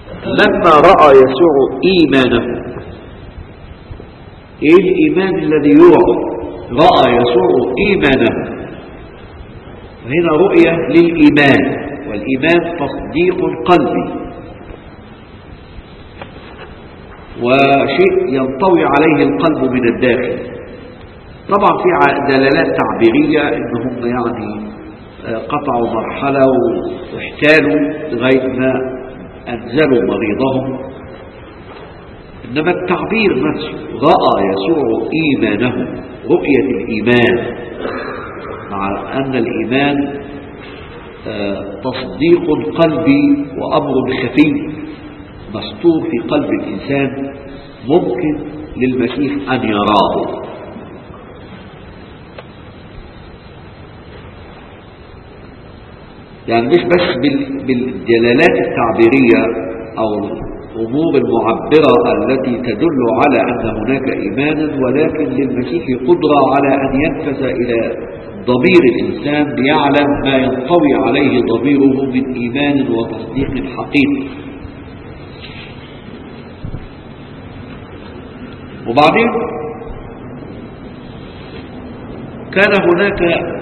لما رأى يسوع إيمانه إيه الإيمان الذي يرى رأى يسوع إيمانه هنا رؤية للإيمان والإيمان تصديق قلبي وشيء ينطوي عليه القلب من الداخل طبعا في دلالات تعبيرية انهم يعني قطعوا مرحلة واحتالوا لغاية ما أنزلوا مريضهم إنما التعبير نفسه رأى يسوع إيمانه رؤية الإيمان مع أن الإيمان تصديق قلبي وأمر خفي مستور في قلب الإنسان ممكن للمسيح أن يراه يعني مش بس بالدلالات التعبيرية أو الأمور المعبرة التي تدل على أن هناك إيمانا ولكن للمسيح قدرة على أن ينفذ إلى ضمير الإنسان ليعلم ما ينطوي عليه ضميره من إيمان وتصديق حقيقي وبعدين كان هناك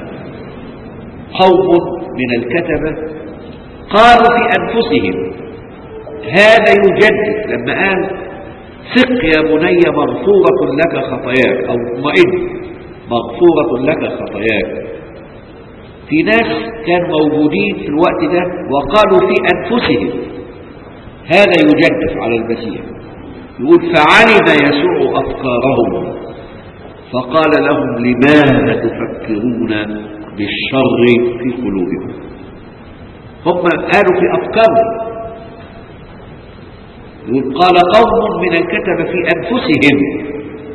قوم من الكتبة قالوا في أنفسهم هذا يجدد لما قال ثق يا بني مغفورة لك خطاياك أو اطمئن مغفورة لك خطاياك في ناس كانوا موجودين في الوقت ده وقالوا في أنفسهم هذا يجدف على المسيح يقول فعلم يسوع أفكارهم فقال لهم لماذا تفكرون بالشر في قلوبكم هم قالوا في أفكارهم يقول قال قوم من الكتب في أنفسهم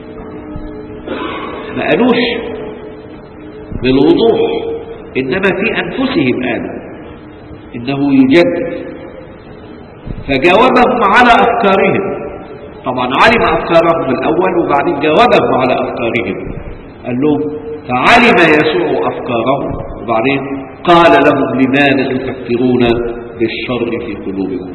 ما قالوش بالوضوح إنما في أنفسهم قالوا إنه يجدد فجاوبهم على أفكارهم طبعا علم أفكارهم الأول وبعدين جاوبهم على أفكارهم قال لهم فعلم يسوع أفكارهم وبعدين قال لهم لماذا تفكرون بالشر في قلوبكم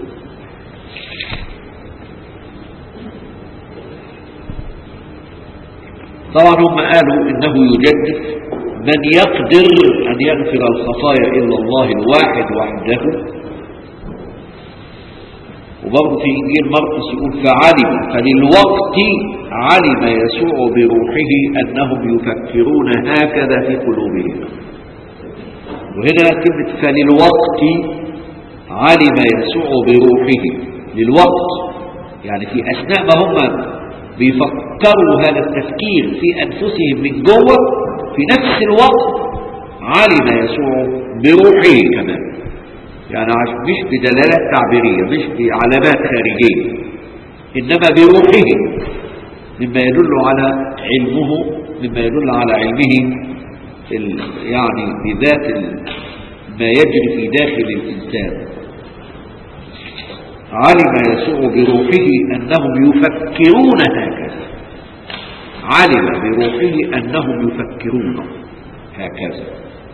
طبعا هم قالوا إنه يجدد من يقدر أن يغفر الخطايا إلا الله الواحد وحده وبرضه في إنجيل مرقس يقول فعلم فللوقت علم يسوع بروحه أنهم يفكرون هكذا في قلوبهم وهنا كلمة فللوقت علم يسوع بروحه للوقت يعني في أثناء ما هم بيفكروا هذا التفكير في أنفسهم من جوه في نفس الوقت علم يسوع بروحه كمان يعني مش بدلالات تعبيرية مش بعلامات خارجية إنما بروحه مما يدل على علمه مما يدل على علمه يعني بذات ما يجري في داخل الإنسان علم يسوع بروحه أنهم يفكرون هكذا علم بروحه أنهم يفكرون هكذا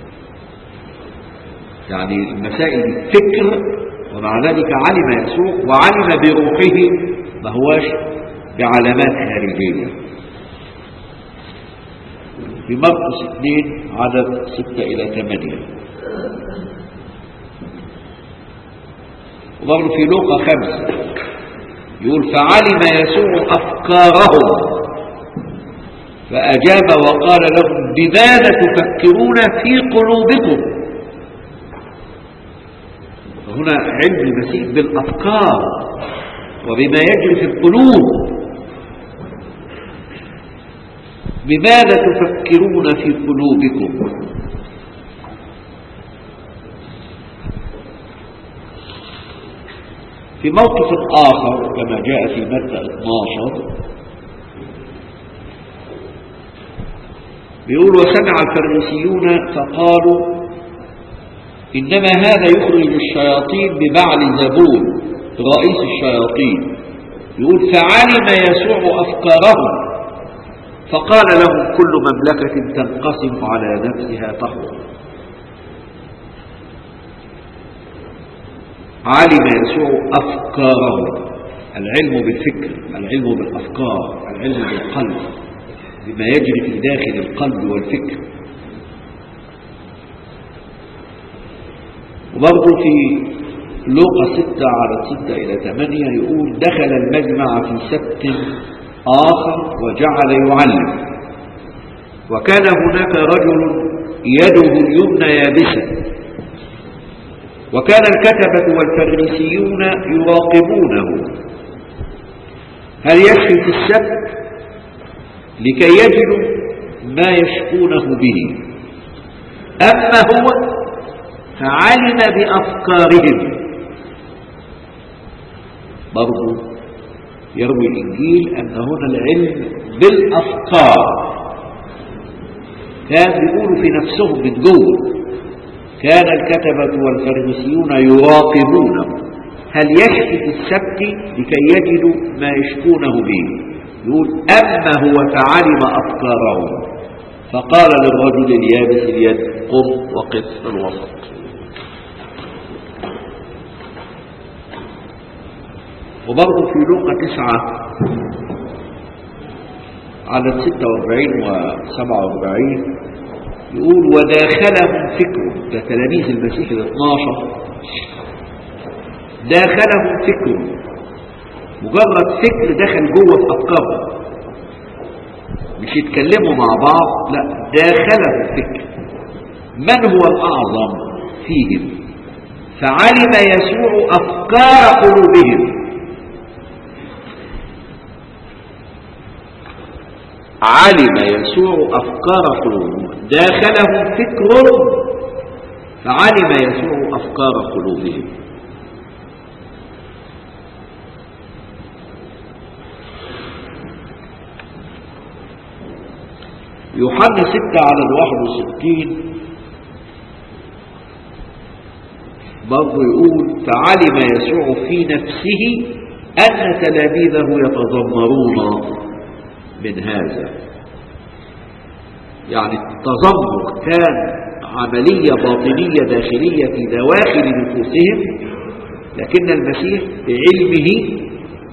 يعني المسائل فكر ومع ذلك علم يسوع وعلم بروحه ما هواش بعلامات خارجية في مرقس 2 عدد 6 إلى 8 وبرضه في لوقا 5 يقول فعلم يسوع أفكارهم فأجاب وقال لهم بماذا تفكرون في قلوبكم هنا علم المسيح بالأفكار وبما يجري في القلوب بماذا تفكرون في قلوبكم في موقف آخر كما جاء في متى 12 بيقول وسمع الفريسيون فقالوا إنما هذا يخرج الشياطين ببعل زبون رئيس الشياطين يقول فعلم يسوع أفكارهم فقال لهم كل مملكة تنقسم على نفسها تخرج علم يسوع أفكاره العلم بالفكر العلم بالأفكار العلم بالقلب بما يجري في داخل القلب والفكر وبرضه في لوقا ستة على ستة إلى ثمانية يقول دخل المجمع في سبت آخر وجعل يعلم وكان هناك رجل يده اليمنى يابسة وكان الكتبة والفريسيون يراقبونه هل يشفي في السبت لكي يجدوا ما يشكونه به أما هو فعلم بأفكارهم برضو يروي الإنجيل أن هنا العلم بالأفكار كان بيقولوا في نفسهم من جوه كان الكتبة والفريسيون يراقبونه هل يشفي في السبت لكي يجدوا ما يشكونه به يقول أما هو فعلم أفكارهم فقال للرجل اليابس اليد قم وقف في الوسط وبرضه في لوقا تسعة على 46 و 47 يقول وداخلهم فكر ده تلاميذ المسيح ال 12 داخلهم فكر مجرد فكر دخل جوه في افكارهم مش يتكلموا مع بعض لا داخلهم فكر من هو الاعظم فيهم فعلم يسوع افكار قلوبهم علم يسوع افكار قلوبهم داخلهم فكر فعلم يسوع افكار قلوبهم يوحنا ستة على الواحد وستين برضه يقول فعلم يسوع في نفسه أن تلاميذه يتذمرون من هذا يعني التذمر كان عملية باطنية داخلية في دواخل نفوسهم لكن المسيح بعلمه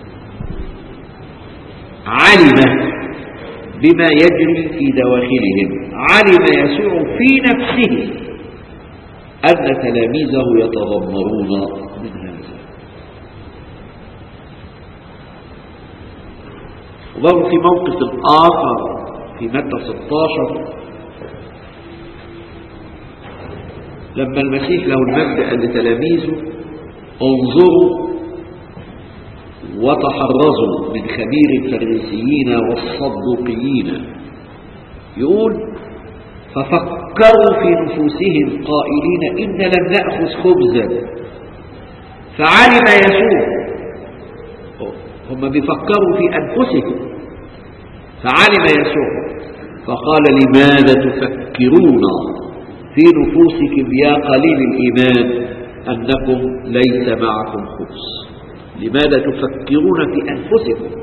علم بما يجري في دواخلهم علم يسوع في نفسه أن تلاميذه يتذمرون من هذا وبرضه في موقف آخر في متى 16 لما المسيح له المجد قال لتلاميذه انظروا وتحرزوا من خبير الفريسيين والصدوقيين يقول ففكروا في نفوسهم قائلين إن لم نأخذ خبزا فعلم يسوع هم بيفكروا في أنفسهم فعلم يسوع فقال لماذا تفكرون في نفوسكم يا قليل الإيمان أنكم ليس معكم خبز لماذا تفكرون في أنفسكم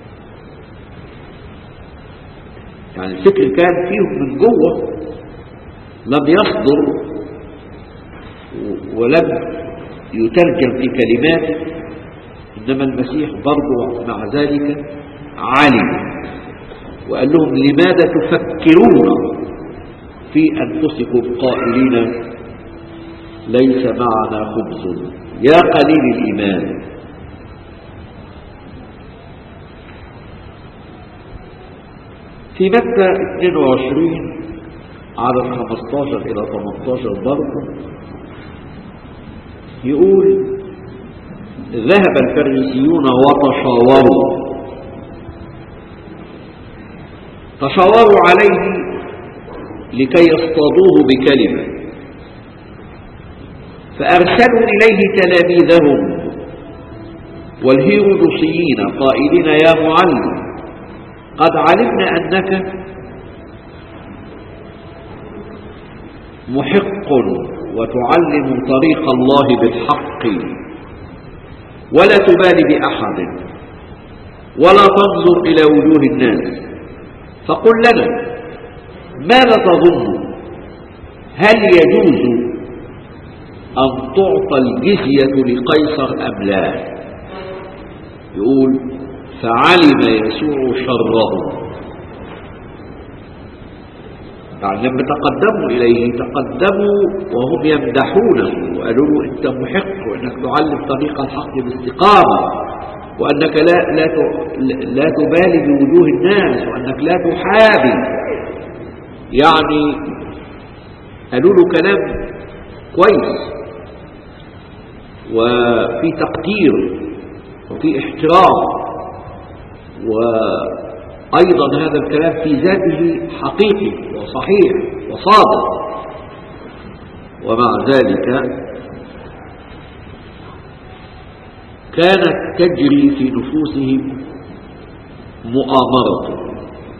يعني الفكر كان فيهم من جوه لم يصدر ولم يترجم في كلمات إنما المسيح برضو مع ذلك علم وقال لهم لماذا تفكرون في أنفسكم قائلين ليس معنا خبز يا قليل الإيمان في متى 22 على 15 إلى 18 برضه يقول ذهب الفريسيون وتشاوروا تشاوروا عليه لكي يصطادوه بكلمة فأرسلوا إليه تلاميذهم والهيرودوسيين قائلين يا معلم قد علمنا أنك محق وتعلم طريق الله بالحق ولا تبالي بأحد ولا تنظر إلى وجوه الناس فقل لنا ماذا تظن هل يجوز أن تعطى الجزية لقيصر أم لا يقول فعلم يسوع شره يعني لما تقدموا إليه تقدموا وهم يمدحونه وقالوا له أنت محق وأنك تعلم طريق الحق باستقامة وأنك لا, لا, لا تبالي بوجوه الناس وأنك لا تحابي يعني قالوا له كلام كويس وفي تقدير وفي احترام وأيضا هذا الكلام في ذاته حقيقي وصحيح وصادق ومع ذلك كانت تجري في نفوسهم مؤامرة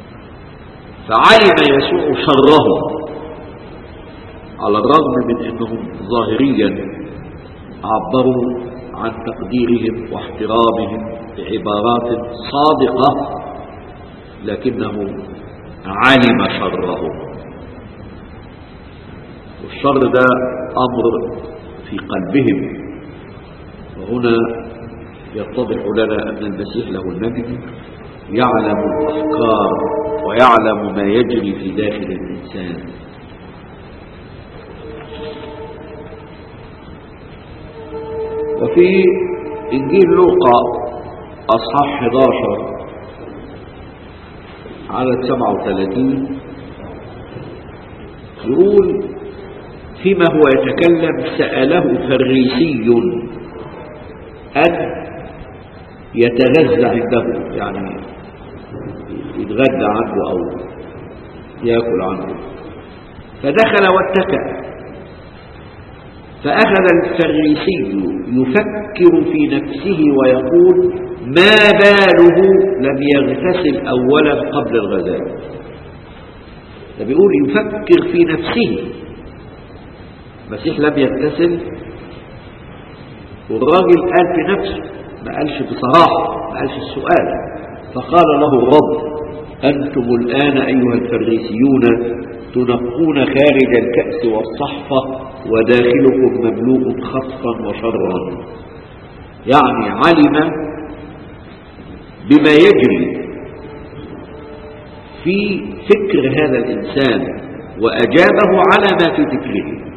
فعلم يسوع شرهم على الرغم من أنهم ظاهريا عبروا عن تقديرهم واحترامهم بعبارات صادقة لكنه علم شرهم والشر ده أمر في قلبهم وهنا يتضح لنا أن المسيح له المجد يعلم الأفكار ويعلم ما يجري في داخل الإنسان وفي إنجيل لوقا أصحاح 11 عدد 37 يقول فيما هو يتكلم سأله فريسي أن يتغذى عنده يعني يتغذى عنه أو يأكل عنه فدخل واتكأ فأخذ الفريسي يفكر في نفسه ويقول ما باله لم يغتسل أولا قبل الغداء فبيقول يفكر في نفسه المسيح لم يغتسل والراجل قال في نفسه ما قالش بصراحة ما قالش السؤال فقال له الرب أنتم الآن أيها الفريسيون تنقون خارج الكأس والصحفة وداخلكم مملوء خصفا وشرا يعني علم بما يجري في فكر هذا الإنسان وأجابه على ما في فكره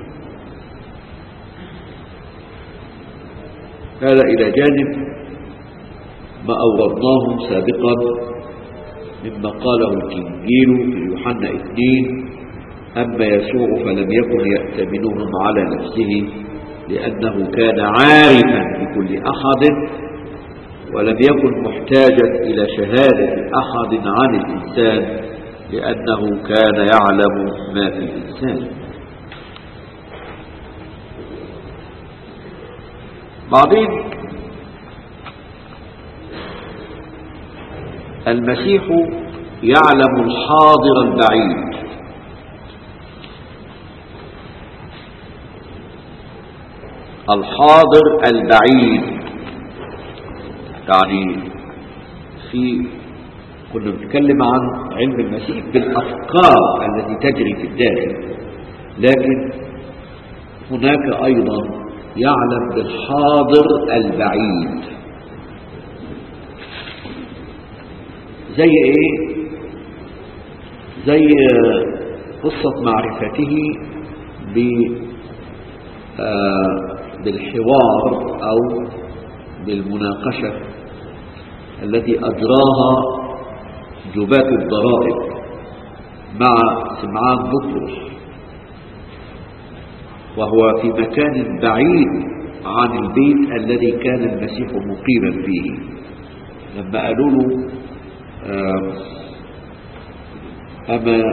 هذا إلى جانب ما أوردناه سابقا مما قاله الإنجيل في يوحنا اثنين أما يسوع فلم يكن يأتمنهم على نفسه لأنه كان عارفا بكل أحد ولم يكن محتاجا إلى شهادة أحد عن الإنسان لأنه كان يعلم ما في الإنسان بعدين المسيح يعلم الحاضر البعيد الحاضر البعيد يعني في كنا بنتكلم عن علم المسيح بالأفكار التي تجري في الداخل لكن هناك أيضا يعلم بالحاضر البعيد زي ايه زي قصة معرفته ب بالحوار أو بالمناقشة التي أجراها جباة الضرائب مع سمعان بطرس وهو في مكان بعيد عن البيت الذي كان المسيح مقيما فيه لما قالوا له أما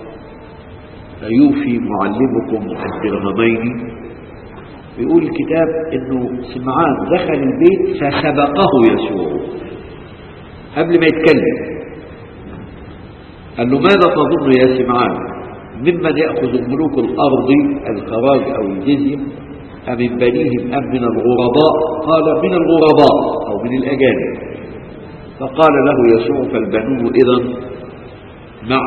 يوفي معلمكم الدرهمين يقول الكتاب انه سمعان دخل البيت فسبقه يسوع قبل ما يتكلم قال له ماذا تظن يا سمعان ممن يأخذ ملوك الأرض الخراج أو الجزية أمن بنيهم أم من الغرباء قال من الغرباء أو من الأجانب فقال له يسوع فالبنون إذا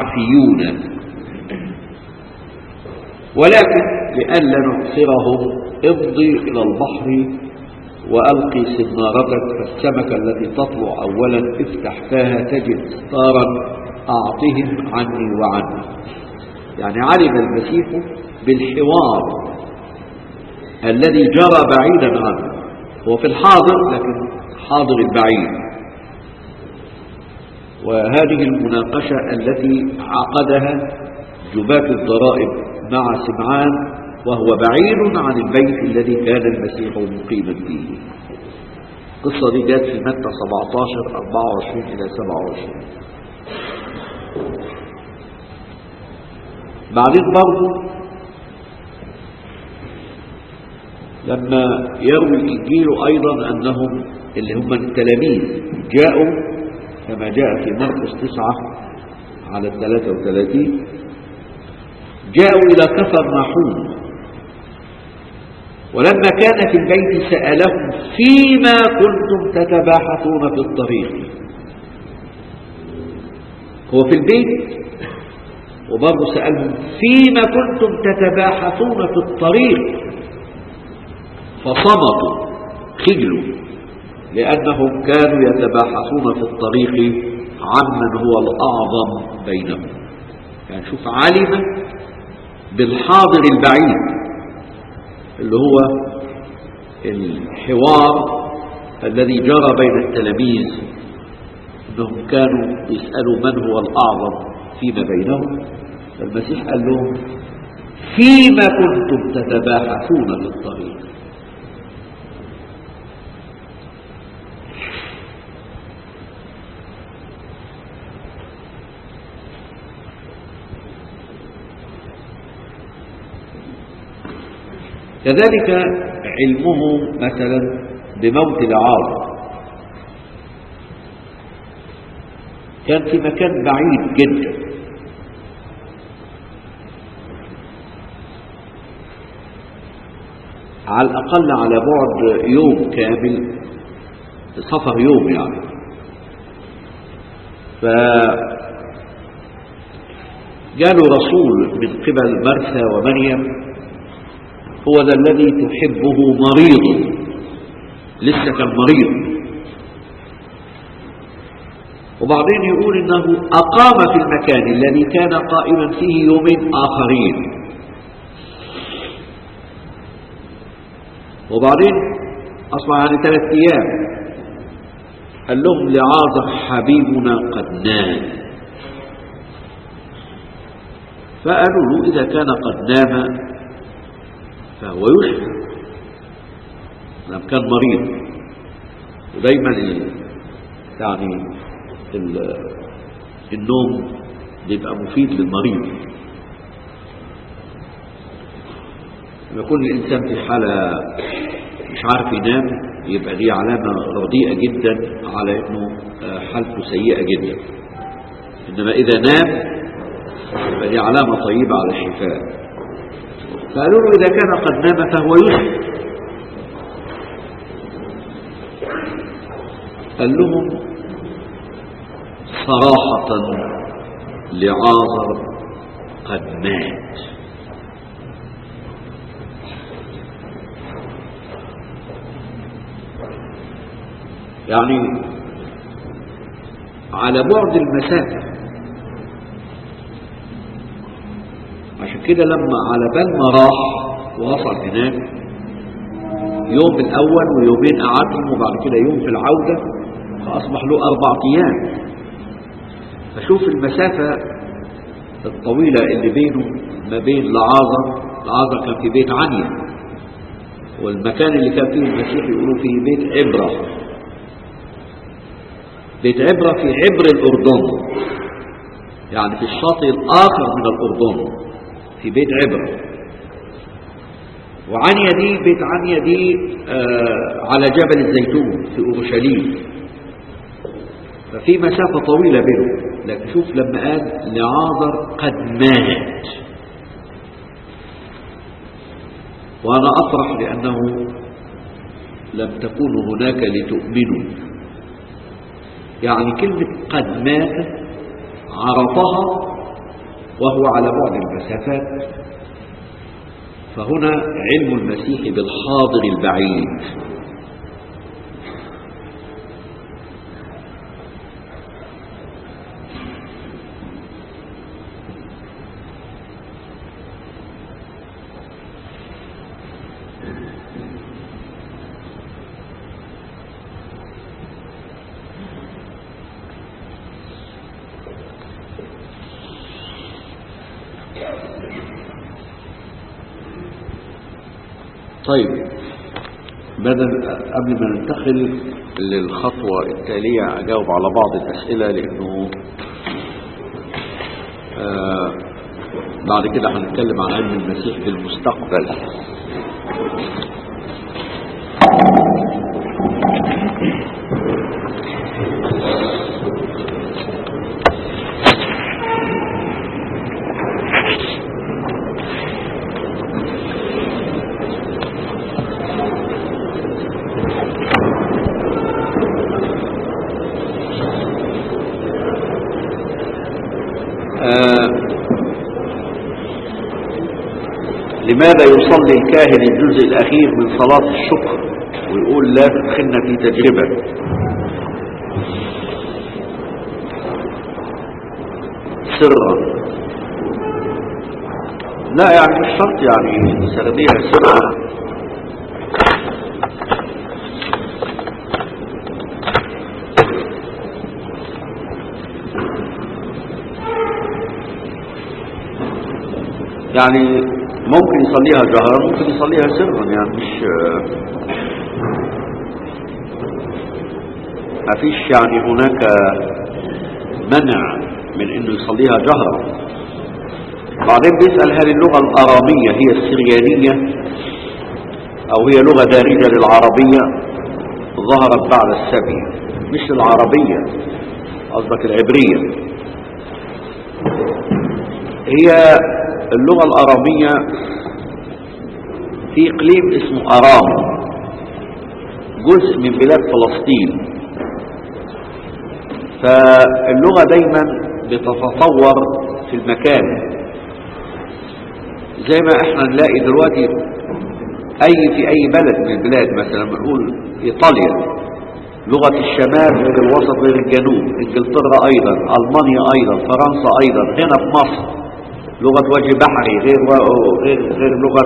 معفيون ولكن لئلا نقصرهم امضي إلى البحر وألقي سنارتك فالسمكة التي تطلع أولا افتح فاها تجد ستارا أعطهم عني وعني يعني علم المسيح بالحوار الذي جرى بعيدا عنه هو في الحاضر لكن حاضر البعيد وهذه المناقشة التي عقدها جباة الضرائب مع سمعان وهو بعيد عن البيت الذي كان المسيح مقيما فيه القصة دي جت في متى 17 24 إلى 27 بعدين برضه لما يروي الإنجيل أيضا أنهم اللي هم التلاميذ جاءوا كما جاء في مرقس 9 على 33 جاءوا إلى كفر نحوم ولما كان في البيت سألهم فيما كنتم تتباحثون في الطريق هو في البيت وبرضه سألهم فيما كنتم تتباحثون في الطريق فصمتوا خجلوا لأنهم كانوا يتباحثون في الطريق عمن هو الأعظم بينهم يعني شوف علم بالحاضر البعيد اللي هو الحوار الذي جرى بين التلاميذ انهم كانوا يسألوا من هو الأعظم فيما بينهم المسيح قال لهم فيما كنتم تتباحثون في الطريق كذلك علمه مثلا بموت العار كان في مكان بعيد جدا على الأقل على بعد يوم كامل سفر يوم يعني ف جاله رسول من قبل مرثى ومريم هو ذا الذي تحبه مريض لسه كان مريض وبعدين يقول انه اقام في المكان الذي كان قائما فيه يومين اخرين وبعدين اصبح يعني ثلاث ايام قال لهم لعازر حبيبنا قد نام فقالوا له اذا كان قد نام فهو يشفى لما كان مريض ودايما يعني النوم بيبقى مفيد للمريض لما يكون الإنسان في حالة مش عارف ينام يبقى دي علامة رديئة جدا على انه حالته سيئة جدا انما اذا نام يبقى دي علامة طيبة على الشفاء فقالوا له إذا كان قد نام فهو يشفى قال لهم صراحة لعازر قد مات يعني على بعد المسافة عشان كده لما على بال ما راح ووصل هناك يوم الأول ويومين قعدهم وبعد كده يوم في العودة فأصبح له أربع أيام فشوف المسافة الطويلة اللي بينه ما بين لعازر لعازر كان في بيت عنيا والمكان اللي كان فيه المسيح يقولوا فيه بيت عبرة بيت عبرة في عبر الأردن يعني في الشاطئ الآخر من الأردن في بيت عبرة وعنيا دي بيت عنيا دي آه على جبل الزيتون في أورشليم ففي مسافة طويلة بينهم لكن شوف لما قال لعازر قد مات وأنا أفرح لأنه لم تكونوا هناك لتؤمنوا يعني كلمة قد مات عرفها وهو على بعد المسافات فهنا علم المسيح بالحاضر البعيد طيب بدل قبل ما ننتقل للخطوة التالية أجاوب على بعض الأسئلة لأنه آه بعد كده هنتكلم عن علم المسيح في المستقبل لماذا يصلي الكاهن الجزء الأخير من صلاة الشكر ويقول لا تدخلنا في تجربة سرا لا يعني مش شرط يعني نستخدمها سرا يعني ممكن يصليها جهرا ممكن يصليها سرا يعني مش ما فيش يعني هناك منع من انه يصليها جهرا بعدين بيسأل هل اللغة الارامية هي السريانية او هي لغة دارجة للعربية ظهرت بعد السبي مش العربية قصدك العبرية هي اللغة الأرامية في إقليم اسمه أرام جزء من بلاد فلسطين فاللغة دايما بتتطور في المكان زي ما احنا نلاقي دلوقتي اي في اي بلد من البلاد مثلا بنقول ايطاليا لغة الشمال غير الوسط غير الجنوب انجلترا ايضا المانيا ايضا فرنسا ايضا هنا في مصر لغة وجه بحري غير غير غير لغة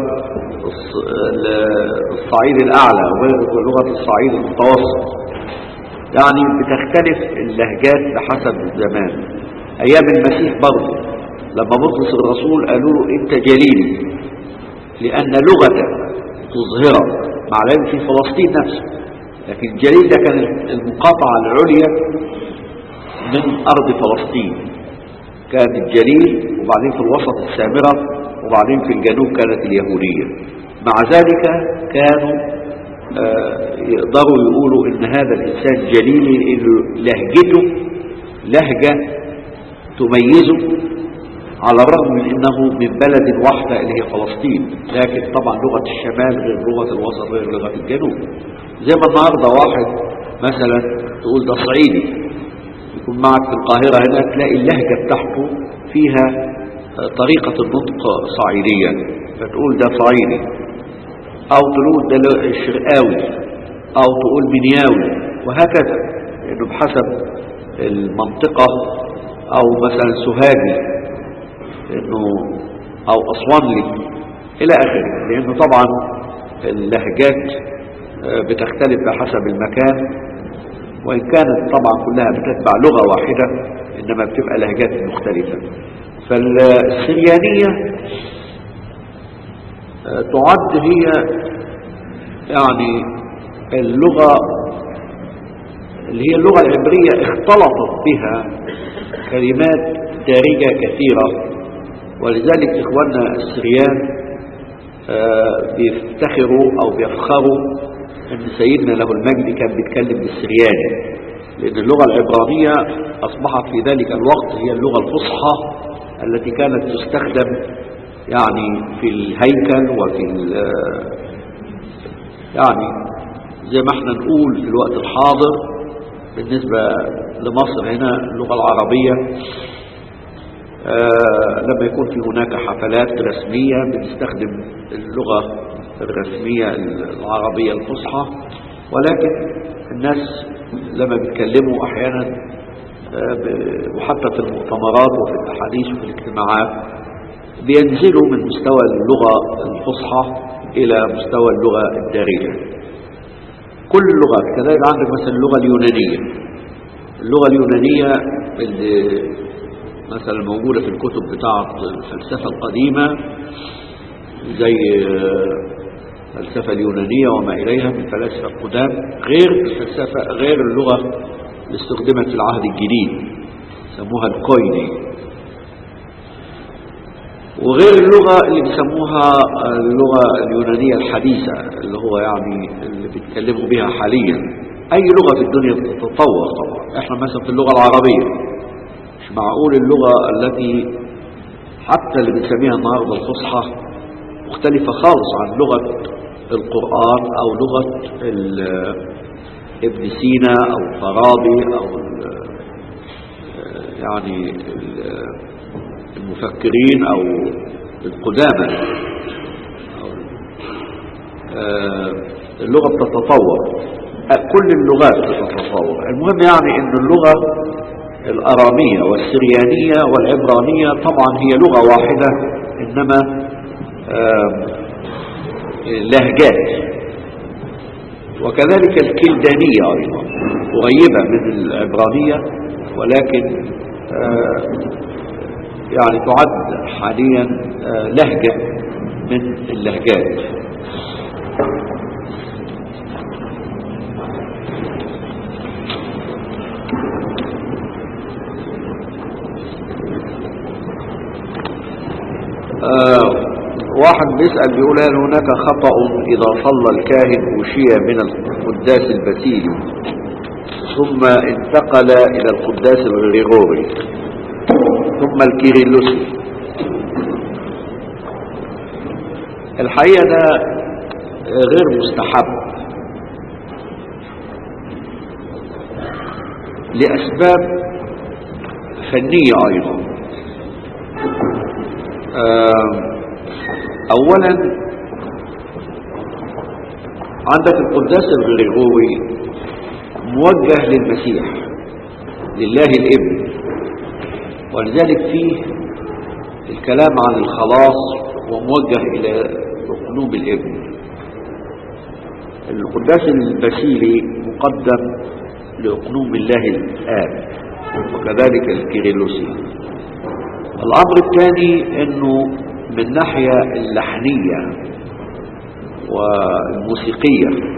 الصعيد الأعلى وغير لغة الصعيد المتوسط يعني بتختلف اللهجات بحسب الزمان أيام المسيح برضه لما بطرس الرسول قالوا له أنت جليلي لأن لغتك تظهرك مع العلم في فلسطين نفسه لكن الجليل ده كان المقاطعة العليا من أرض فلسطين كانت الجليل وبعدين في الوسط السامرة وبعدين في الجنوب كانت اليهودية مع ذلك كانوا آه يقدروا يقولوا ان هذا الانسان جليلي لانه لهجته لهجة تميزه على الرغم من انه من بلد واحدة اللي هي فلسطين لكن طبعا لغة الشمال غير لغة الوسط غير لغة الجنوب زي ما النهاردة واحد مثلا تقول ده صعيدي يكون معك في القاهرة هنا تلاقي اللهجة بتاعته فيها طريقة النطق صعيدية فتقول ده صعيدي او تقول ده الشرقاوي او تقول منياوي وهكذا لانه بحسب المنطقة او مثلا سوهاجي انه او اسوانلي الى اخره لانه طبعا اللهجات بتختلف بحسب المكان وإن كانت طبعا كلها بتتبع لغة واحدة إنما بتبقى لهجات مختلفة فالسريانية تعد هي يعني اللغة اللي هي اللغة العبرية اختلطت بها كلمات دارجة كثيرة ولذلك إخواننا السريان بيفتخروا أو بيفخروا أن سيدنا له المجد كان بيتكلم بالسرياني لأن اللغة العبرانية أصبحت في ذلك الوقت هي اللغة الفصحى التي كانت تستخدم يعني في الهيكل وفي يعني زي ما احنا نقول في الوقت الحاضر بالنسبة لمصر هنا اللغة العربية آه لما يكون في هناك حفلات رسمية بنستخدم اللغة الرسمية العربية الفصحى ولكن الناس لما بيتكلموا أحيانا آه، ب- وحتى في المؤتمرات وفي الأحاديث وفي الاجتماعات بينزلوا من مستوى اللغة الفصحى إلى مستوى اللغة الدارجة كل اللغات كذلك عندك مثلا اللغة اليونانية اللغة اليونانية اللي مثلا موجودة في الكتب بتاعة الفلسفة القديمة زي آه، الفلسفة اليونانية وما إليها من الفلاسفة القدام غير الفلسفة غير اللغة اللي استخدمت في العهد الجديد سموها الكويني وغير اللغة اللي بيسموها اللغة اليونانية الحديثة اللي هو يعني اللي بيتكلموا بها حاليا أي لغة في الدنيا بتتطور طبعا احنا مثلا في اللغة العربية مش معقول اللغة التي حتى اللي بنسميها النهاردة الفصحى مختلفة خالص عن لغة القرآن أو لغة ال- ابن سينا أو فارابي أو ال- يعني ال- المفكرين أو القدامى أو آه، اللغة بتتطور آه، كل اللغات بتتطور المهم يعني أن اللغة الأرامية والسريانية والعبرانية طبعا هي لغة واحدة إنما آم، لهجات وكذلك الكلدانية أيضا قريبة من العبرانية ولكن آه، يعني تعد حاليا آه، لهجة من اللهجات آه، واحد بيسأل بيقول هل هناك خطأ إذا صلى الكاهن وشية من القداس البسيلي ثم انتقل إلى القداس الغريغوري ثم الكيرلسي الحقيقة ده غير مستحب لأسباب فنية أيضا آه، أولا عندك القداس الغريغوري موجه للمسيح لله الابن ولذلك فيه الكلام عن الخلاص وموجه إلى قلوب الابن القداس البسيلي مقدم لأقنوم الله الآب وكذلك الكيرلسي الأمر الثاني أنه من ناحية اللحنية والموسيقية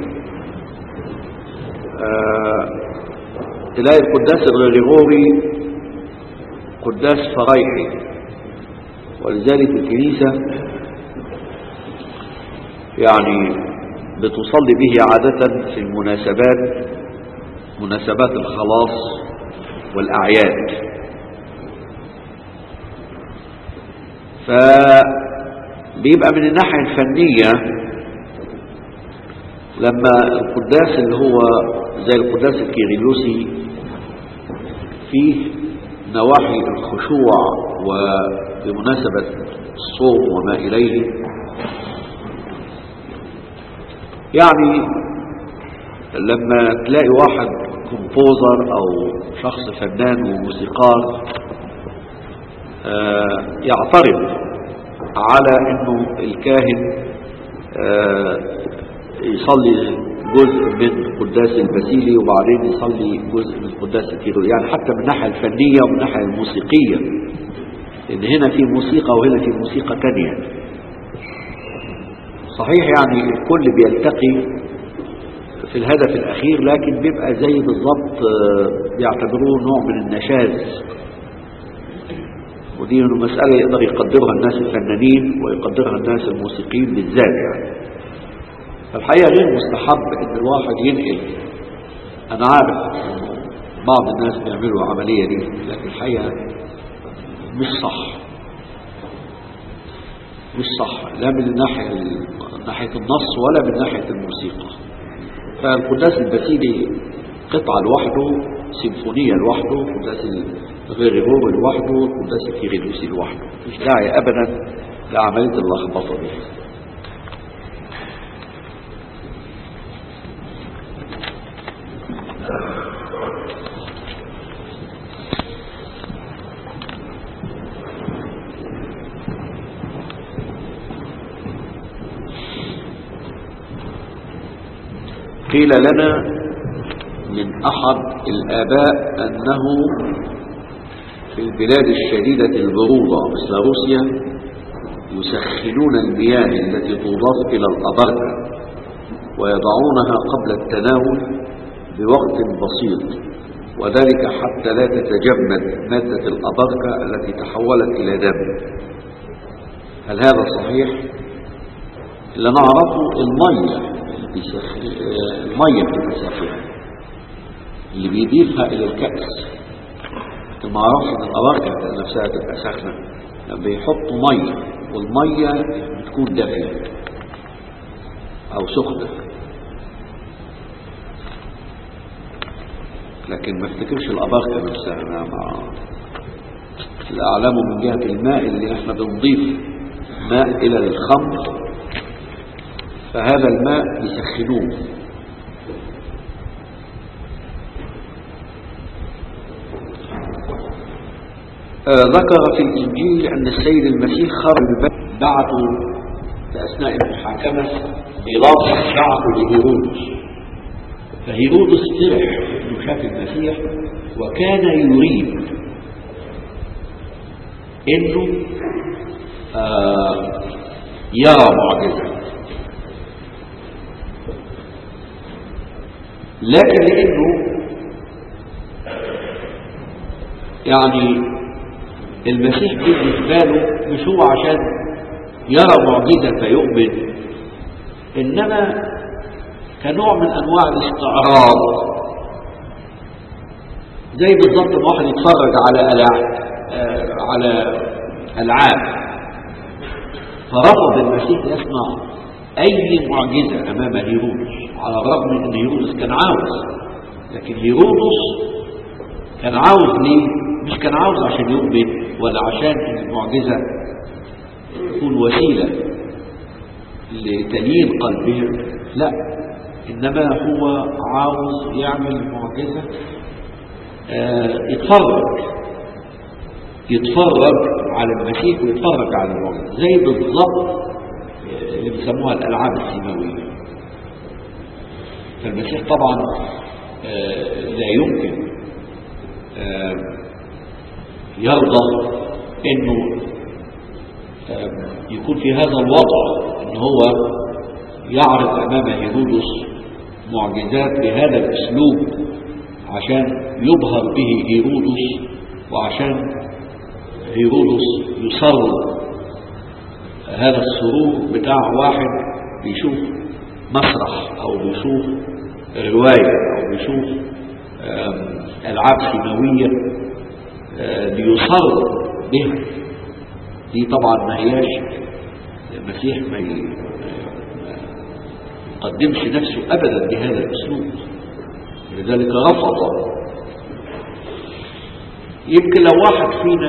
آه تلاقي القداس الغريغوري قداس فرايحي ولذلك الكنيسة يعني بتصلي به عادة في المناسبات مناسبات الخلاص والأعياد فبيبقى من الناحية الفنية لما القداس اللي هو زي القداس الكيرلسي فيه نواحي الخشوع وبمناسبة الصوم وما إليه يعني لما تلاقي واحد كومبوزر أو شخص فنان وموسيقار آه، يعترض على انه الكاهن آه، يصلي جزء من القداس البسيلي وبعدين يصلي جزء من القداس الكيرلسي يعني حتى من الناحيه الفنيه ومن الناحيه الموسيقيه ان هنا في موسيقى وهنا في موسيقى تانية صحيح يعني الكل بيلتقي في الهدف الاخير لكن بيبقى زي بالظبط آه، بيعتبروه نوع من النشاز ودي إنه مسألة يقدر يقدرها الناس الفنانين ويقدرها الناس الموسيقيين بالذات يعني فالحقيقة غير مستحب ان الواحد ينقل انا عارف إنه بعض الناس بيعملوا العملية دي لكن الحقيقة مش صح مش صح لا من ناحية ال- ناحية النص ولا من ناحية الموسيقى فالقداس البسيلي قطعة لوحده سيمفونية لوحده القداس غريغوري لوحده والقداس كيرلسي لوحده مش داعي ابدا لعمليه اللخبطه دي قيل لنا من أحد الآباء أنه في البلاد الشديدة البرودة مثل روسيا يسخنون المياه التي تضاف إلى الأبركة ويضعونها قبل التناول بوقت بسيط وذلك حتى لا تتجمد مادة الأبركة التي تحولت إلى دم هل هذا صحيح؟ اللي نعرفه المية المية بتبقى ساخنة اللي بيضيفها إلى الكأس ما اعرفش ان الأبركة نفسها تبقى ساخنة بيحطوا مية والمية بتكون دافية أو سخنة لكن ما افتكرش الأبركة نفسها أنا مع الأعلام من جهة الماء اللي احنا بنضيف ماء إلى الخمر فهذا الماء يسخنوه آه ذكر في الإنجيل أن السيد المسيح خرج بعثوا في أثناء المحاكمة بلاطس بعثوا لهيرودس فهيرودس فرح انه شاف المسيح وكان يريد انه آه يرى معجزه لكن لانه يعني المسيح بالنسبه له مش هو عشان يرى معجزه فيؤمن انما كنوع من انواع الاستعراض زي بالظبط ما واحد يتفرج على ألعاب آه على العاب فرفض المسيح يصنع اي معجزه امام هيرودس على الرغم من ان هيرودس كان عاوز لكن هيرودس كان عاوز ليه مش كان عاوز عشان يؤمن ولا عشان ان المعجزه تكون وسيله لتليين قلبهم لا انما هو عاوز يعمل معجزه آه يتفرج يتفرج على المسيح ويتفرج على المعجزه زي بالظبط اللي بيسموها الالعاب السماويه فالمسيح طبعا آه لا يمكن آه يرضى انه يكون في هذا الوضع ان هو يعرض امام هيرودس معجزات بهذا الاسلوب عشان يبهر به هيرودس وعشان هيرودس يصر هذا السرور بتاع واحد بيشوف مسرح او بيشوف رواية او بيشوف العاب سماوية بيصر بها دي طبعا ما هياش المسيح ما يقدمش نفسه ابدا بهذا الاسلوب لذلك رفض يمكن لو واحد فينا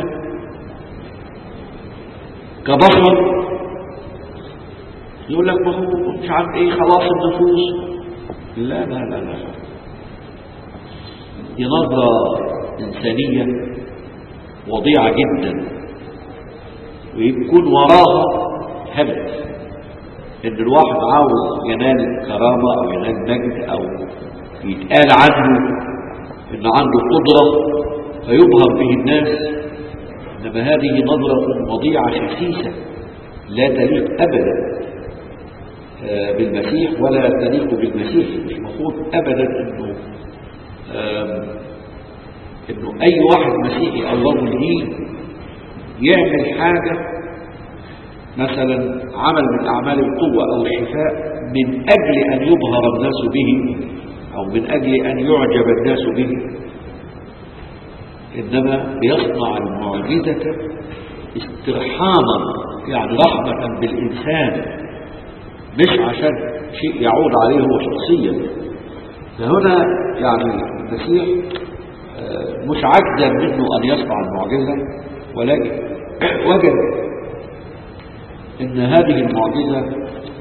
كبشر يقول لك ما هو مش عارف ايه خلاص النفوس لا لا لا لا دي نظرة إنسانية وضيعة جدا ويكون وراها هدف ان الواحد عاوز ينال كرامة او ينال مجد او يتقال عنه ان عنده قدرة فيبهر به الناس انما هذه نظرة وضيعة خسيسة لا تليق ابدا بالمسيح ولا تليق بالمسيح مش مفروض ابدا انه انه اي واحد مسيحي او رجل دين يعمل حاجة مثلا عمل من أعمال القوة أو الشفاء من أجل أن يظهر الناس به أو من أجل أن يعجب الناس به إنما يصنع المعجزة استرحاما يعني رحمة بالإنسان مش عشان شيء يعود عليه هو شخصيا فهنا يعني المسيح آه، مش عجزا منه أن يصنع المعجزة ولكن وجد أن هذه المعجزة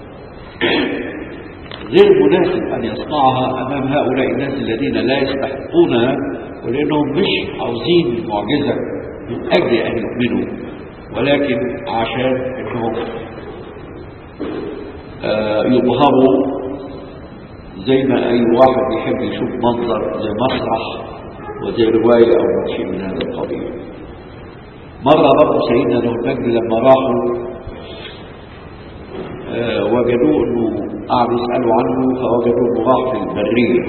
غير مناسب أن يصنعها أمام هؤلاء الناس الذين لا يستحقونها ولأنهم مش عاوزين المعجزة من أجل أن يؤمنوا ولكن عشان أنهم آه، يظهروا زي ما أي واحد يحب يشوف منظر زي مسرح وزي رواية أو شيء من هذا القبيل مرة برضه سيدنا له المجد لما راحوا آه، وجدوه انه قعدوا يسألوا عنه فوجدوه انه راح في البرية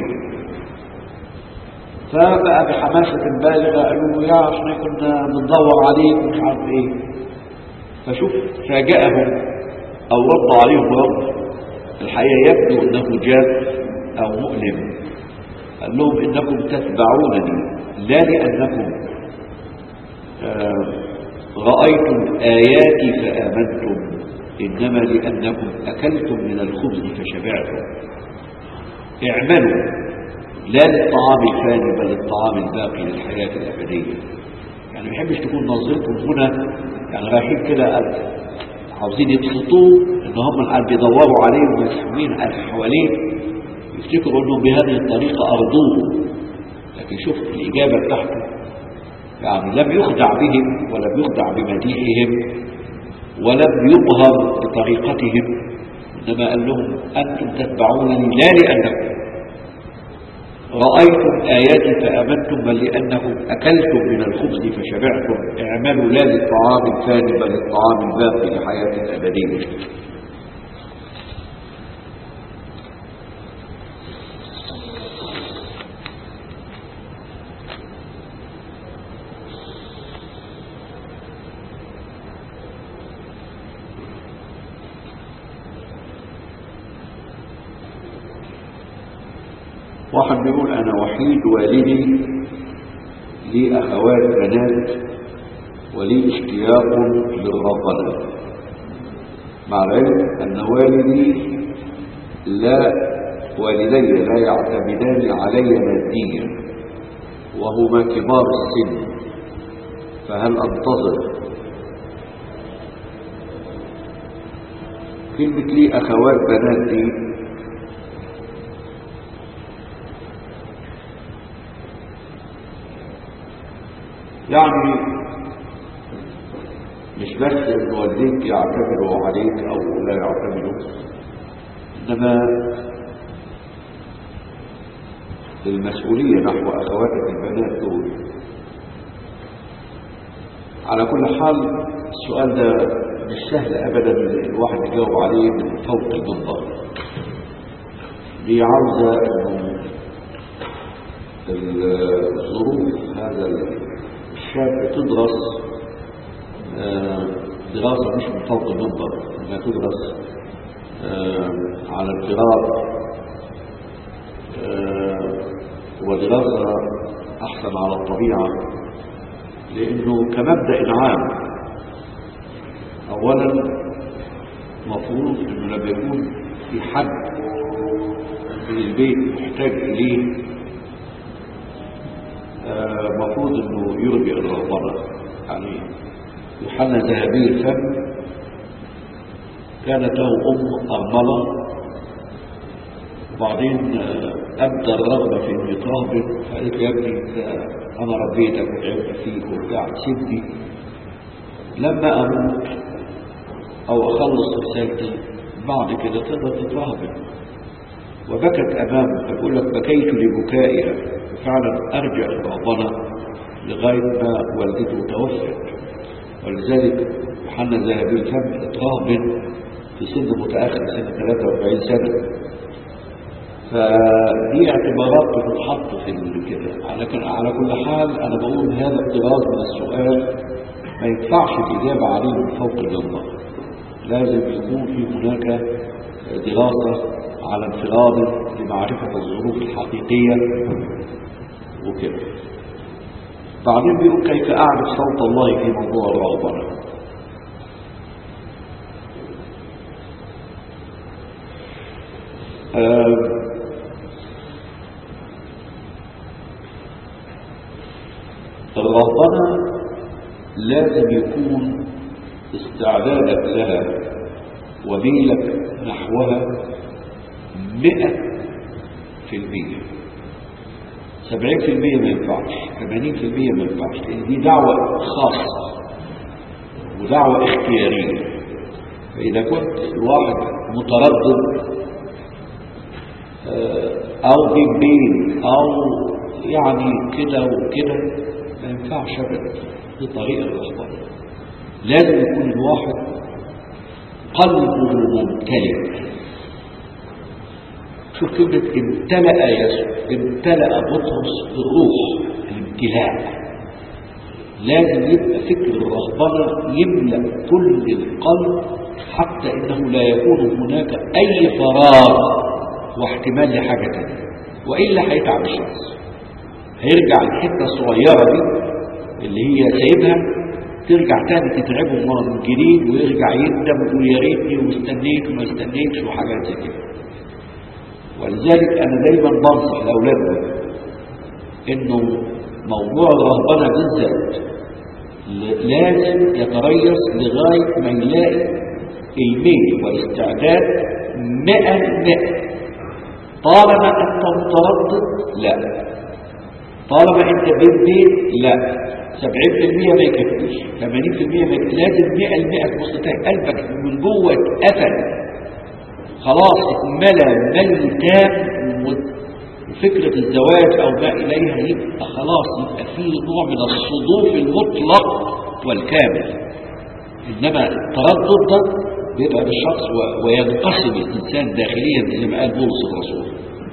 فبقى بحماسة بالغة قالوا له يا احنا كنا بندور عليك ومش عارف ايه فشوف فاجأهم او رد عليهم رد الحقيقة يبدو انه جاد او مؤلم قال لهم انكم تتبعونني لا لانكم آه، رأيتم آياتي فآمنتم إنما لأنكم أكلتم من الخبز فشبعتم اعملوا لا للطعام الفاني بل للطعام الباقي للحياة الأبدية يعني ما بيحبش تكون نظرتهم هنا يعني رايحين كده عاوزين يبسطوه ان هم قاعد بيدوروا عليه ومسحومين حواليه يفتكروا انهم بهذه الطريقة أرضوه لكن شوف الإجابة بتاعته يعني لم يخدع بهم ولم يخدع بمديحهم ولم يظهر بطريقتهم إنما قال لهم أنتم تتبعونني لا لأنكم رأيتم آياتي فآمنتم بل لأنكم أكلتم من الخبز فشبعتم اعملوا لا للطعام الفاني بل للطعام الباقي لحياة الأبدية واحد بيقول أنا وحيد والدي لي أخوات بنات ولي اشتياق للربنا مع العلم أن والدي لا والدي لا يعتمدان علي ماديا وهما كبار السن فهل أنتظر كلمة لي أخوات بنات دي يعني مش بس ان والديك يعتمدوا عليك او لا يعتمدوا انما المسؤولية نحو اخواتك البنات دول على كل حال السؤال ده مش سهل ابدا الواحد يجاوب عليه من فوق المنبر دي عاوزة الظروف هذا الشاب تدرس دراسة مش من فوق المنبر انها تدرس على انفراد ودراسة احسن على الطبيعة لانه كمبدأ عام اولا مفروض انه لما يكون في حد في البيت محتاج اليه مفروض انه يرجع الرغبة يعني يوحنا ذهبي الفم كانت له ام ارملة وبعدين ابدى الرغبة في انه يترهبط فقالت له يا ابني انا ربيتك وتعبت فيك وبتاع سيبني لما اموت او اخلص رسالتي بعد كده تقدر تترهبط وبكت امامه فبقول لك بكيت لبكائها فعلا ارجع الرهبنه لغايه ما والدته توفت ولذلك يوحنا ذهبي الفم اترهبن في سن متاخر سن 43 سنه فدي اعتبارات بتتحط في كده لكن على كل حال انا بقول هذا الطراز من السؤال ما ينفعش الاجابه عليه من فوق المنبر لازم يكون في هناك دراسه على انفراد لمعرفه الظروف الحقيقيه وكده بعدين بيقول كيف أعرف صوت الله في موضوع الرغبنة الرهبنة لازم يكون استعدادك لها وميلك نحوها مئة في المية سبعين في المية ما ينفعش ثمانين في المية ما ينفعش لأن دي دعوة خاصة ودعوة اختيارية فإذا كنت الواحد متردد أو بين بين أو يعني كده وكده ما ينفعش أبدا دي طريقة الرهبنة لازم يكون الواحد قلبه ممتلئ شوف كلمة امتلأ يسوع امتلأ بطرس بالروح الامتلاء لازم يبقى فكر الرهبنة يملأ كل القلب حتى انه لا يكون هناك اي فراغ واحتمال لحاجة تانية وإلا هيتعب الشخص هيرجع الحتة الصغيرة دي اللي هي سايبها ترجع تاني تتعبه من جديد ويرجع يندم ويقول يا ريتني واستنيت وما استنيتش وحاجات زي كده ولذلك انا دايما بنصح لاولادنا انه موضوع الرهبنه بالذات لازم يتريث لغايه ما يلاقي الميل والاستعداد مئة مئة طالما انت متردد لا طالما انت بين بين لا سبعين في المية ما يكفيش ثمانين في المية ما يكفيش لازم مئة المئة تبص تلاقي قلبك من جوه اتقفل خلاص اتملى ملي تام وفكرة الزواج او ما اليها يبقى خلاص يبقى فيه نوع من الصدوف المطلق والكامل انما التردد ده بيبقى بالشخص وينقسم الانسان داخليا زي ما قال بولس الرسول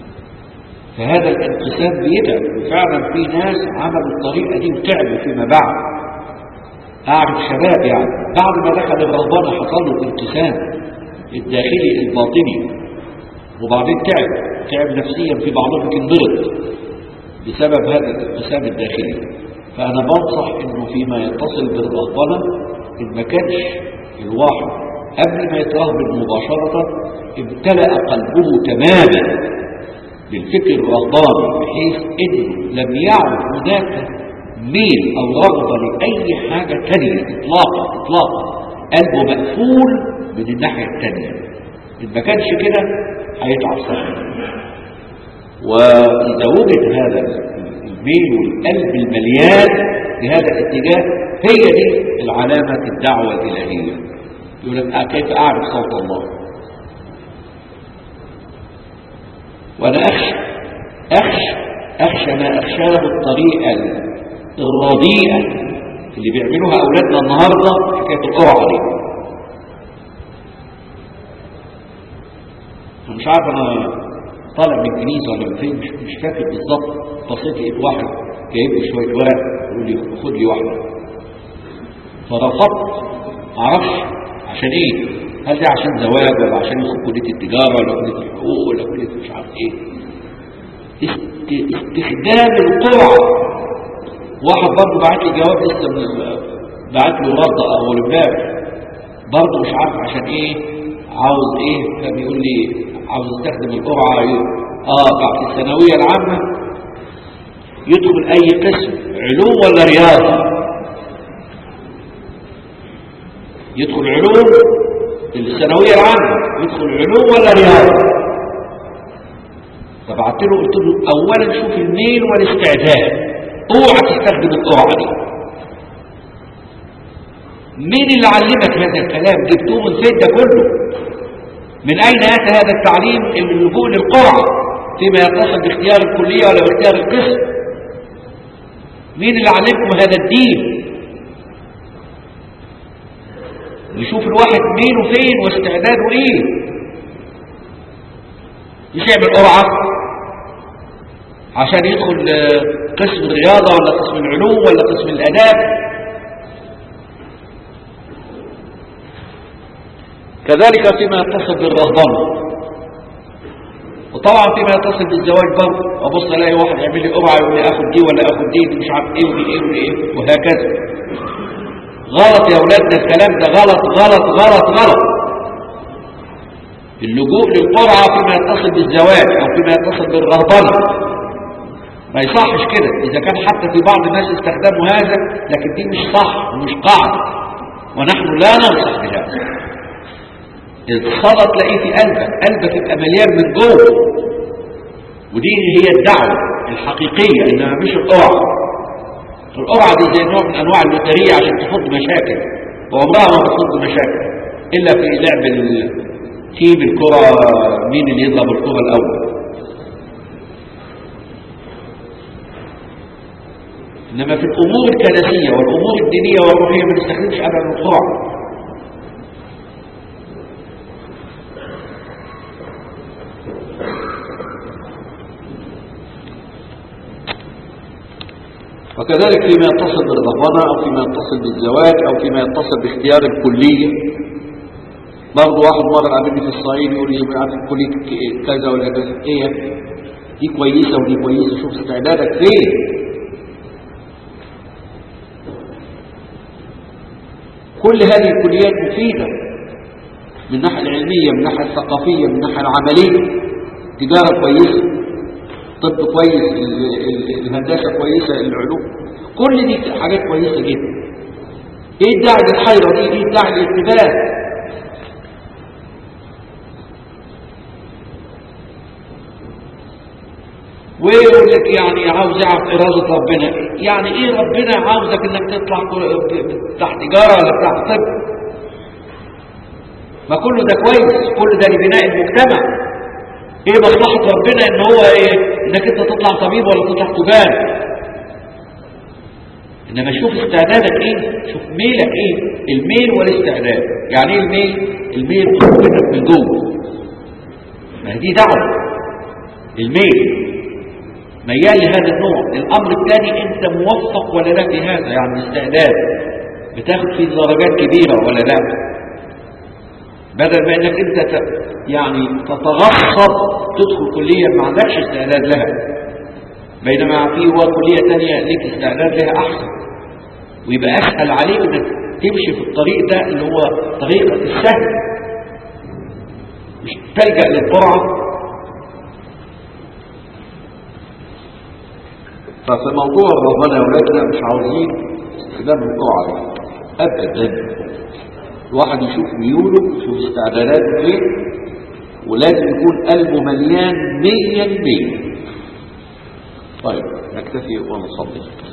فهذا الانقسام بيتعب وفعلا في ناس عملوا الطريقه دي وتعبوا فيما بعد اعرف شباب يعني بعد ما دخل الرهبانه حصل له الانقسام الداخلي الباطني وبعدين تعب تعب نفسيا في بعضهم ينضرب بسبب هذا الانقسام الداخلي فانا بنصح انه فيما يتصل بالرهبنه ان ما كانش الواحد قبل ما يترهبن مباشره امتلأ قلبه تماما بالفكر الرهباني بحيث انه لم يعد هناك ميل او رغبه لاي حاجه تانية اطلاقا اطلاقا قلبه مقفول من الناحيه التانية ان ما كانش كده هيتعب صحيح واذا وجد هذا الميل والقلب المليان بهذا الاتجاه هي دي العلامه الدعوه الالهيه يقول لك كيف اعرف صوت الله وأنا أخشى أخشى أخشى ما أخشاه الطريقة الرديئة اللي بيعملوها أولادنا النهاردة حكاية القرعة دي أنا مش عارف أنا طالع من الكنيسة ولا من فين مش, مش فاكر بالظبط بصيت لقيت واحد جايب لي شوية ورق يقول لي خد لي واحدة فرفضت معرفش عشان ايه هل ده عشان زواج ولا عشان يدخل كليه التجاره ولا كليه الحقوق ولا كليه مش عارف ايه استخدام القرعه واحد برضه بعت لي جواب لسه من بعت له رد اول امبارح برضه مش عارف عشان ايه عاوز ايه فبيقول لي عاوز استخدم القرعه اه بعد الثانويه العامه يدخل اي قسم علوم ولا رياضه يدخل علوم الثانوية العامة يدخل علوم ولا رياضة فبعت له قلت له اولا شوف الميل والاستعداد اوعى تستخدم القرعة دي مين اللي علمك هذا الكلام جبتوه من فين ده كله من اين اتى هذا التعليم اللجوء للقرعة فيما يتصل باختيار الكلية ولا باختيار القسم مين اللي علمكم هذا الدين يشوف الواحد مينه فين واستعداده ايه مش يعمل قرعة عشان يدخل قسم الرياضة ولا قسم العلوم ولا قسم الأداب كذلك فيما يتصل بالرهبنة وطبعا فيما يتصل بالزواج برضه ابص الاقي واحد يعمل لي قرعه يقول لي اخد دي ولا اخد دي مش عارف ايه ودي ايه ودي ايه وهكذا غلط يا اولادنا الكلام ده غلط غلط غلط غلط اللجوء للقرعة فيما يتصل بالزواج او فيما يتصل بالرهبنة ما يصحش كده إذا كان حتى في بعض الناس استخدموا هذا لكن دي مش صح ومش قاعدة ونحن لا ننصح بهذا الصلاة تلاقيه في قلبك قلبك يبقى مليان من جوه ودي هي الدعوة الحقيقية إنها مش القرعة القرعة دي زي نوع من أنواع اللوترية عشان تفض مشاكل وعمرها ما بتفض مشاكل إلا في لعب تيم الكرة مين اللي يضرب الكرة الأول إنما في الأمور الكنسية والأمور الدينية والروحية ما نستخدمش أبدا القرعة وكذلك فيما يتصل بالرهبنة أو فيما يتصل بالزواج أو فيما يتصل باختيار الكلية برضه واحد مرة قابلني في الصعيد يقول لي عارف كلية كذا ولا كذا ايه دي كويسة ودي كويسة شوف استعدادك فين كل هذه الكليات مفيدة من الناحية العلمية من الناحية الثقافية من الناحية العملية تجارة كويسة طب كويس الهندسة كويسة العلوم كل دي حاجات كويسة جدا ايه الداعي للحيرة دي ايه الداعي للاتباع ويقول لك يعني عاوز يعرف إرادة ربنا يعني ايه ربنا عاوزك انك تطلع تحت تجارة ولا تحت طب ما كله ده كويس كل ده لبناء المجتمع ايه مصلحة ربنا ان هو ايه انك انت تطلع طبيب ولا تطلع تجار انما شوف استعدادك ايه شوف ميلك ايه الميل والاستعداد يعني ايه الميل الميل قوتك من جوه ما دي دعوة الميل ميال لهذا النوع الامر الثاني انت موفق ولا لا في هذا يعني الاستعداد بتاخد فيه درجات كبيرة ولا لا بدل ما انك انت ت... يعني تتغصب تدخل كلية ما عندكش استعداد لها بينما في هو كلية تانية ليك استعداد لها احسن ويبقى اسهل عليك انك تمشي في الطريق ده اللي هو طريق السهل مش تلجأ للقرعة ففي موضوع الرهبنة يا ولادنا مش عاوزين استخدام القرعة ابدا الواحد يشوف ميوله يشوف استعداداته ايه ولازم يكون قلبه مليان مية المية طيب نكتفي ونصلي